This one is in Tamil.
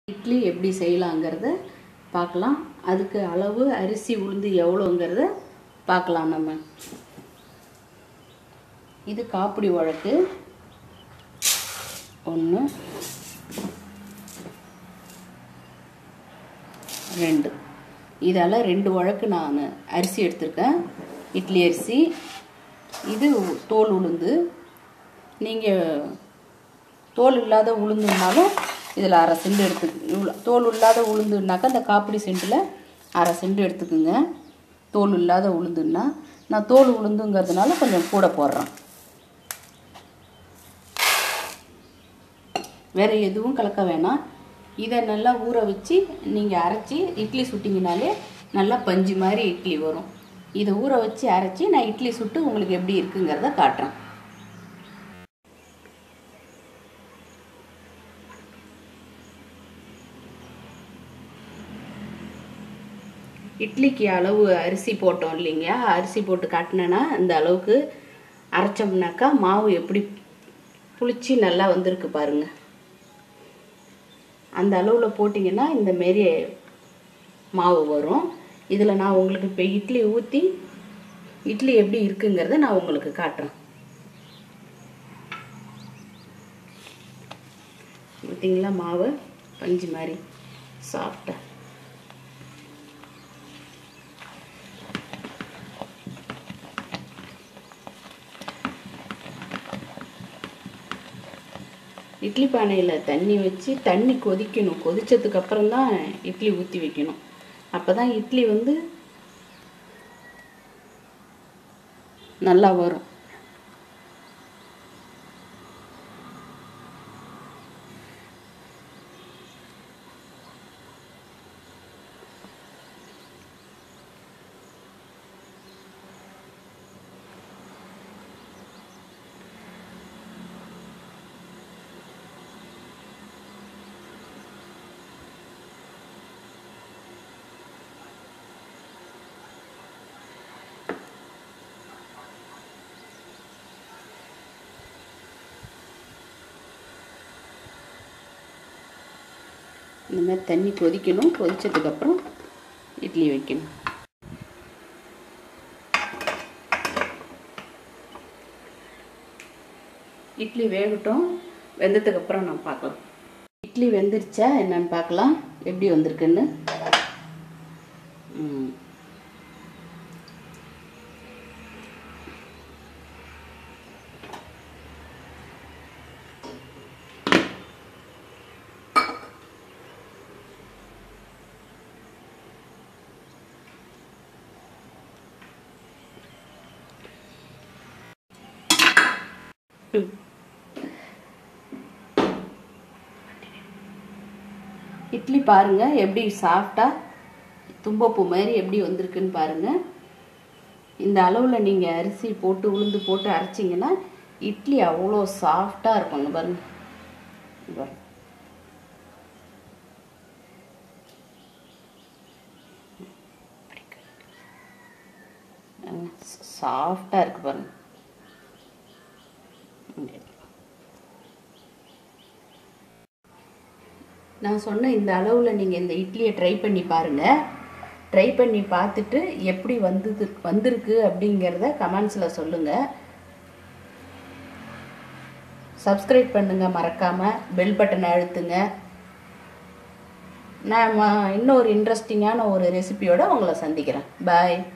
இட்லி எப்படி செய்யலாங்கிறத பார்க்கலாம் அதுக்கு அளவு அரிசி உளுந்து எவ்வளோங்கிறத பார்க்கலாம் நம்ம இது காப்பிடி வழக்கு ஒன்று ரெண்டு இதால் ரெண்டு வழக்கு நான் அரிசி எடுத்திருக்கேன் இட்லி அரிசி இது தோல் உளுந்து நீங்கள் தோல் இல்லாத உளுந்துனாலும் இதில் அரை செண்டு எடுத்து இவ்வளோ- தோல் இல்லாத உளுந்துனாக்கா இந்த காப்பிடி செண்டில் அரை செண்டு எடுத்துக்குங்க தோல் இல்லாத உளுந்துன்னா நான் தோல் உளுந்துங்கிறதுனால கொஞ்சம் கூட போடுறேன் வேறு எதுவும் கலக்க வேணாம் இதை நல்லா ஊற வச்சு நீங்கள் அரைச்சி இட்லி சுட்டிங்கனாலே நல்லா பஞ்சு மாதிரி இட்லி வரும் இதை ஊற வச்சு அரைச்சி நான் இட்லி சுட்டு உங்களுக்கு எப்படி இருக்குங்கிறத காட்டுறேன் இட்லிக்கு அளவு அரிசி போட்டோம் இல்லைங்க அரிசி போட்டு காட்டினேன்னா இந்த அளவுக்கு அரைச்சோம்னாக்கா மாவு எப்படி புளிச்சு நல்லா வந்திருக்கு பாருங்க அந்த அளவில் போட்டிங்கன்னா இந்த மாரி மாவு வரும் இதில் நான் உங்களுக்கு இப்போ இட்லி ஊற்றி இட்லி எப்படி இருக்குங்கிறத நான் உங்களுக்கு காட்டுறேன் பார்த்தீங்களா மாவு பஞ்சு மாதிரி சாப்பிட்டேன் இட்லி பானையில் தண்ணி வச்சு தண்ணி கொதிக்கணும் கொதிச்சதுக்கு அப்புறம் தான் இட்லி ஊற்றி வைக்கணும் அப்போ தான் இட்லி வந்து நல்லா வரும் இந்த மாதிரி தண்ணி கொதிக்கணும் கொதிச்சதுக்கப்புறம் இட்லி வைக்கணும் இட்லி வேகட்டும் வெந்ததுக்கப்புறம் நான் பார்க்கலாம் இட்லி வெந்துருச்சா என்னன்னு பார்க்கலாம் எப்படி வந்திருக்குன்னு ம். ம். இட்லி பாருங்க எப்படி சாஃப்டா தும்பப்பூ மாதிரி எப்படி வந்திருக்குன்னு பாருங்க இந்த அளவில் நீங்கள் அரிசி போட்டு உளுந்து போட்டு அரைச்சிங்கன்னா இட்லி அவ்வளோ சாஃப்டாக இருக்குங்க பாருங்க இங்க பாருங்க. சாஃப்டாக இருக்கு பாருங்க இங்க. நான் சொன்ன இந்த அளவில் நீங்கள் இந்த இட்லியை ட்ரை பண்ணி பாருங்கள் ட்ரை பண்ணி பார்த்துட்டு எப்படி வந்தது வந்திருக்கு அப்படிங்கிறத கமெண்ட்ஸில் சொல்லுங்கள் சப்ஸ்கிரைப் பண்ணுங்கள் மறக்காமல் பெல் பட்டனை அழுத்துங்க நான் ம- இன்னொரு இன்ட்ரெஸ்டிங்கான ஒரு ரெசிபியோட உங்களை சந்திக்கிறேன் பாய்